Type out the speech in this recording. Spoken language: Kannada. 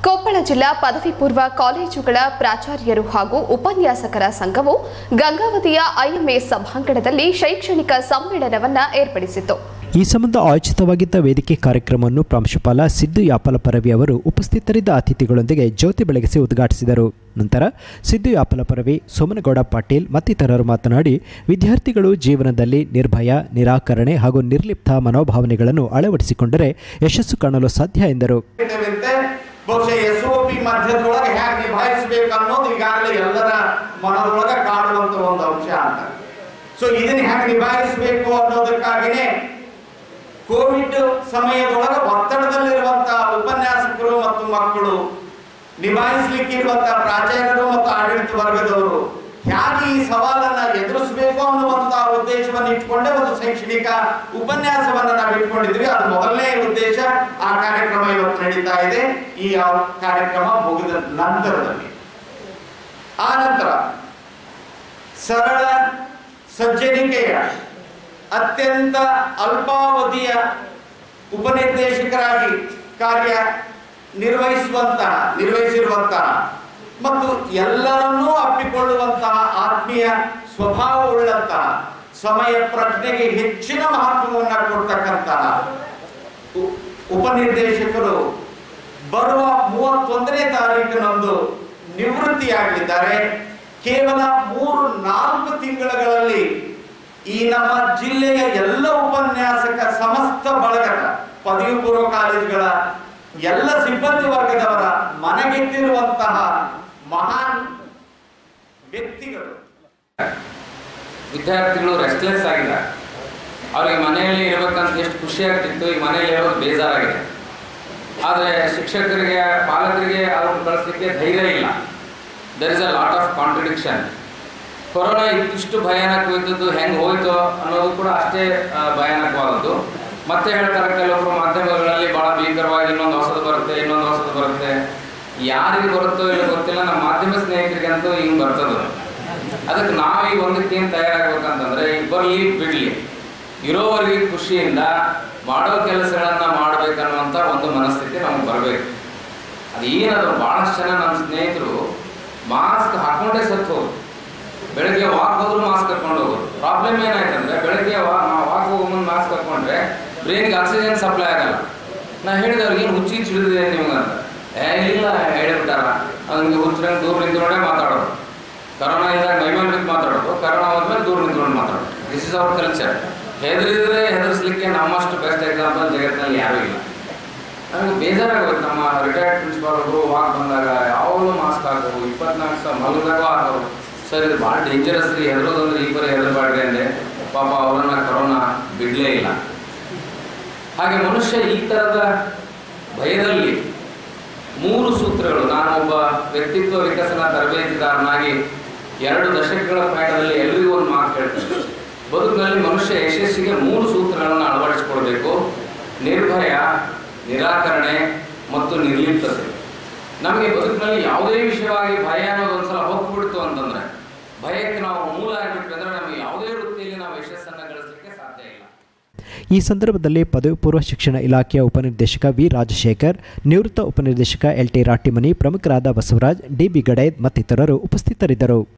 ಕೊಪ್ಪಳ ಜಿಲ್ಲಾ ಪದವಿ ಪೂರ್ವ ಕಾಲೇಜುಗಳ ಪ್ರಾಚಾರ್ಯರು ಹಾಗೂ ಉಪನ್ಯಾಸಕರ ಸಂಘವು ಗಂಗಾವತಿಯ ಐಎಂಎ ಸಭಾಂಗಣದಲ್ಲಿ ಶೈಕ್ಷಣಿಕ ಸಮ್ಮೇಳನವನ್ನು ಏರ್ಪಡಿಸಿತು ಈ ಸಂಬಂಧ ಆಯೋಜಿತವಾಗಿದ್ದ ವೇದಿಕೆ ಕಾರ್ಯಕ್ರಮವನ್ನು ಪ್ರಾಂಶುಪಾಲ ಸಿದ್ದು ಯಾಪಲ ಪರವಿ ಅವರು ಉಪಸ್ಥಿತರಿದ್ದ ಅತಿಥಿಗಳೊಂದಿಗೆ ಜ್ಯೋತಿ ಬೆಳಗಿಸಿ ಉದ್ಘಾಟಿಸಿದರು ನಂತರ ಸಿದ್ದು ಯಾಪಲ ಪರವಿ ಸೋಮನಗೌಡ ಪಾಟೀಲ್ ಮತ್ತಿತರರು ಮಾತನಾಡಿ ವಿದ್ಯಾರ್ಥಿಗಳು ಜೀವನದಲ್ಲಿ ನಿರ್ಭಯ ನಿರಾಕರಣೆ ಹಾಗೂ ನಿರ್ಲಿಪ್ತ ಮನೋಭಾವನೆಗಳನ್ನು ಅಳವಡಿಸಿಕೊಂಡರೆ ಯಶಸ್ಸು ಕಾಣಲು ಸಾಧ್ಯ ಎಂದರು ಇದ್ದೇವಂತೆ ಬಹುಶಃ ಎಸ್ ಒ ಪಿ ಮಧ್ಯದೊಳಗೆ ಹೇಗೆ ನಿಭಾಯಿಸಬೇಕು ಅನ್ನೋದು ಈಗಾಗಲೇ ಎಲ್ಲರ ಮನದೊಳಗೆ ಕಾಡುವಂತ ಒಂದು ಅಂಶ ಅಂತ ಸೊ ಇದನ್ನ ಹೇಗೆ ನಿಭಾಯಿಸಬೇಕು ಅನ್ನೋದಕ್ಕಾಗಿನೇ ಕೋವಿಡ್ ಸಮಯದೊಳಗೆ ಒತ್ತಡದಲ್ಲಿರುವಂತಹ ಉಪನ್ಯಾಸಕರು ಮತ್ತು ಮಕ್ಕಳು ನಿಭಾಯಿಸಲಿಕ್ಕೆ ಇರುವಂತಹ ಪ್ರಾಚಾರ್ಯರು ಮತ್ತು ಆಡಳಿತ ವರ್ಗದವರು ಹೇಗೆ ಈ ಸವಾಲನ್ನ ಎದುರಿಸಬೇಕು ಅನ್ನುವಂತಹ ಉದ್ದೇಶವನ್ನು ಇಟ್ಕೊಂಡೇ ಒಂದು ಶೈಕ್ಷಣಿಕ ಉಪನ್ಯಾಸವನ್ನ ನಾವು ಇಟ್ಕೊಂಡಿದ್ವಿ ಅದು ಮೊದಲನೇ ಉದ್ದೇಶ ಆ ಕಾರ್ಯಕ್ರಮ ಇವತ್ತು ನಡೀತಾ ಇದೆ ಈ ಆ ಕಾರ್ಯಕ್ರಮ ಮುಗಿದ ನಂತರದಲ್ಲಿ ಆ ನಂತರ ಸರಳ ಸಜ್ಜನಿಕೆಯ ಅತ್ಯಂತ ಅಲ್ಪಾವಧಿಯ ಉಪನಿರ್ದೇಶಕರಾಗಿ ಕಾರ್ಯ ನಿರ್ವಹಿಸುವಂತಹ ನಿರ್ವಹಿಸಿರುವಂತಹ ಮತ್ತು ಎಲ್ಲರನ್ನೂ ಅಪ್ಪಿಕೊಳ್ಳುವಂತಹ ಆತ್ಮೀಯ ಸ್ವಭಾವವುಳ್ಳಂತಹ ಸಮಯ ಪ್ರಜ್ಞೆಗೆ ಹೆಚ್ಚಿನ ಮಹತ್ವವನ್ನು ಕೊಡ್ತಕ್ಕಂತಹ ಉ- ಉಪನಿರ್ದೇಶಕರು ಬರುವ ಮೂವತ್ತೊಂದನೇ ತಾರೀಕಿನಂದು ನಿವೃತ್ತಿಯಾಗಲಿದ್ದಾರೆ ಕೇವಲ ಮೂರು ನಾಲ್ಕು ತಿಂಗಳುಗಳಲ್ಲಿ ಈ ನಮ್ಮ ಜಿಲ್ಲೆಯ ಎಲ್ಲ ಉಪನ್ಯಾಸಕ ಸಮಸ್ತ ಬಳಗದ ಪದವಿ ಪೂರ್ವ ಕಾಲೇಜುಗಳ ಎಲ್ಲ ಸಿಬ್ಬಂದಿ ವರ್ಗದವರ ಮನೆಗೆಟ್ಟಿರುವಂತಹ ಮಹಾನ್ ವ್ಯಕ್ತಿಗಳು ವಿದ್ಯಾರ್ಥಿಗಳು ರೆಸ್ಟ್ಲೆಸ್ ಆಗಿದ್ದಾರೆ ಅವ್ರಿಗೆ ಮನೆಯಲ್ಲಿ ಇರಬೇಕಂತ ಎಷ್ಟು ಖುಷಿ ಆಗ್ತಿತ್ತು ಈ ಮನೆಯಲ್ಲಿ ಇರೋದು ಬೇಜಾರಾಗಿದೆ ಆದರೆ ಶಿಕ್ಷಕರಿಗೆ ಪಾಲಕರಿಗೆ ಅವ್ರನ್ನ ಕಳಿಸ್ಲಿಕ್ಕೆ ಧೈರ್ಯ ಇಲ್ಲ there is a lot of contradiction corona ಇಷ್ಟು ಭಯಾನಕವಿದ್ದದ್ದು ಹೆಂಗೆ ಹೋಯ್ತು ಅನ್ನೋದು ಕೂಡ ಅಷ್ಟೇ ಆ, ಭಯಾನಕವಾದದ್ದು ಮತ್ತೆ ಹೇಳ್ತಾರೆ ಕೆಲವೊಬ್ಬರು ಮಾಧ್ಯಮಗಳಲ್ಲಿ ಭಾಳ ಭೀಕರವಾಗಿ ಇನ್ನೊಂದು ಹೊಸದು ಬರುತ್ತೆ ಇನ್ನೊಂದು ಹೊಸದು ಬರುತ್ತೆ ಯಾರಿಗೆ ಬರುತ್ತೋ ಇಲ್ಲ ಗೊತ್ತಿಲ್ಲ ನಮ್ಮ ಮಾಧ್ಯಮ ಸ್ನೇಹಿತರಿಗಂತೂ ಹಿಂಗೆ ಬರ್ತದೆ ಅದಕ್ಕೆ ನಾವೀಗ ಒಂದಕ್ಕೆ ಏನು ತಯಾರಾಗಬೇಕಂತಂದ್ರೆ ಈಗ ಬರಲಿ ಬಿಡಲಿ ಇರೋವರೆಗೆ ಖುಷಿಯಿಂದ ಮಾಡೋ ಕೆಲಸಗಳನ್ನ ಮಾಡ್ಬೇಕನ್ನುವಂಥ ಒಂದು ಮನಸ್ಥಿತಿ ನಮ್ಗೆ ಬರಬೇಕು ಅದು ಏನದು ಭಾಳಷ್ಟು ಜನ ನಮ್ಮ ಸ್ನೇಹಿತರು ಮಾಸ್ಕ್ ಹಾಕೊಂಡೇ ಸತ್ತು ಹೋದ್ರು ಬೆಳಗ್ಗೆ ವಾಕ್ ಹೋದ್ರು ಮಾಸ್ಕ್ ಹಾಕೊಂಡು ಹೋಗೋರು ಪ್ರಾಬ್ಲಮ್ ಏನಾಯ್ತಂದ್ರೆ ಬೆಳಗ್ಗೆ ವಾಕ್ ಹೋಗೋ ಮುಂದೆ ಮಾಸ್ಕ್ ಹಾಕೊಂಡ್ರೆ ಬ್ರೈನ್ಗೆ ಆಕ್ಸಿಜನ್ ಸಪ್ಲೈ ಆಗಲ್ಲ ನಾ ಹೇಳಿದೆ ಅವ್ರಿಗೆ ಏನು ಹುಚ್ಚಿ ಹಿಡಿದಿದೆ ನಿಮ್ಗೆ ಅಂತ ಏ ಇಲ್ಲ ಹೇಳಿಬಿಟ್ಟಾರ ಅವ್ನಿಗೆ ಹುಚ್ಚರಂಗೆ ದೂರ ನಿಂತ್ಕೊಂಡೇ ಮಾತಾಡೋರು ಕರೋನಾ ಇದ್ದಾಗ ಮೈಮೇಲೆ ಬಿದ್ದು ಮಾತಾಡೋದು ಕರೋನಾ ಹೋದ್ಮೇಲೆ ದೂರ ನಿಂತ್ಕೊಂಡು ಮಾತಾಡೋದು ದಿಸ್ ಇಸ್ ಅವರ್ ಕಲ್ಚರ್ ಹೆದರಿದ್ರೆ ಹೆದರ್ಸ್ಲಿಕ್ಕೆ ನಮ್ಮಷ್ಟು ಬೆಸ್ಟ್ ಎಕ್ಸಾಂಪಲ್ ಜಗತ್ತಿನಲ್ಲಿ ಯಾರೂ ಇಲ್ಲ ನನಗೆ ಬೇಜಾರಾಗೋಯ್ತು ನಮ್ಮ ರಿಟೈರ್ಡ್ ಪ್ರಿನ್ಸಿಪಾಲ್ ಒಬ್ಬರು ವಾಕ್ ಬಂದಾಗ ಯಾವಾಗಲೂ ಮಾಸ್ಕ್ ಹಾಕೋರು ಇಪ್ಪತ್ನಾಲ್ಕು ಸಾವಿರ ಮಲಗಿದಾಗ ಹಾಕೋರು ಸರ್ ಇದು ಭಾಳ ಡೇಂಜರಸ್ ರೀ ಹೆದರೋದಂದ್ರೆ ಈ ಬರೀ ಹೆದರಬಾರ್ದು ಅಂದೆ ಪಾಪ ಅವರನ್ನ ಕರೋನಾ ಬಿಡಲೇ ಇಲ್ಲ ಹಾಗೆ ಮನುಷ್ಯ ಈ ಥರದ ಭಯದಲ್ಲಿ ಮೂರು ಸೂತ್ರಗಳು ನಾನು ಒಬ್ಬ ವ್ಯಕ್ತಿತ್ವ ವಿಕಸನ ತರಬೇತಿದಾರನಾಗಿ ಎರಡು ದಶಕಗಳ ಪ್ರಯಾಣದಲ್ಲಿ ಎಲ್ರಿಗೂ ಒಂದು ಮಾತು ಹೇಳ್ತೀನಿ ಬದುಕಿನಲ್ಲಿ ಮನುಷ್ಯ ಯಶಸ್ಸಿಗೆ ಮೂರು ಸೂತ್ರಗಳನ್ನು ಅಳವಡಿಸಿಕೊಳ್ಬೇಕು ನಿರ್ಭಯ ನಿರಾಕರಣೆ ಮತ್ತು ನಿರ್ಲಿಪ್ತತೆ ನಮಗೆ ಬದುಕಿನಲ್ಲಿ ಯಾವುದೇ ವಿಷಯವಾಗಿ ಭಯ ಅನ್ನೋದು ಒಂದ್ಸಲ ಹೋಗ್ಬಿಡ್ತು ಅಂತಂದ್ರೆ ಭಯಕ್ಕೆ ನಾವು ಮೂಲ ಆಗಿಬಿಟ್ವಿ ಅಂದ್ರೆ ನಮಗೆ ಯಾವುದೇ ವೃತ್ತಿಯಲ್ಲಿ ನಾವು ಯಶಸ್ಸನ್ನು ಗಳಿಸಲಿಕ್ಕೆ ಸಾಧ್ಯ ಇಲ್ಲ ಈ ಸಂದರ್ಭದಲ್ಲಿ ಪದವಿ ಪೂರ್ವ ಶಿಕ್ಷಣ ಇಲಾಖೆಯ ಉಪನಿರ್ದೇಶಕ ವಿ ರಾಜಶೇಖರ್ ನಿವೃತ್ತ ಉಪನಿರ್ದೇಶಕ ಎಲ್ ಟಿ ರಾಟಿಮನಿ ಪ್ರಮುಖರಾದ ಬಸವರಾಜ್ ಡಿ ಬಿ ಗಡೈದ್ ಮತ್ತಿತರರು ಉಪಸ್ಥಿತರಿದ್ದರು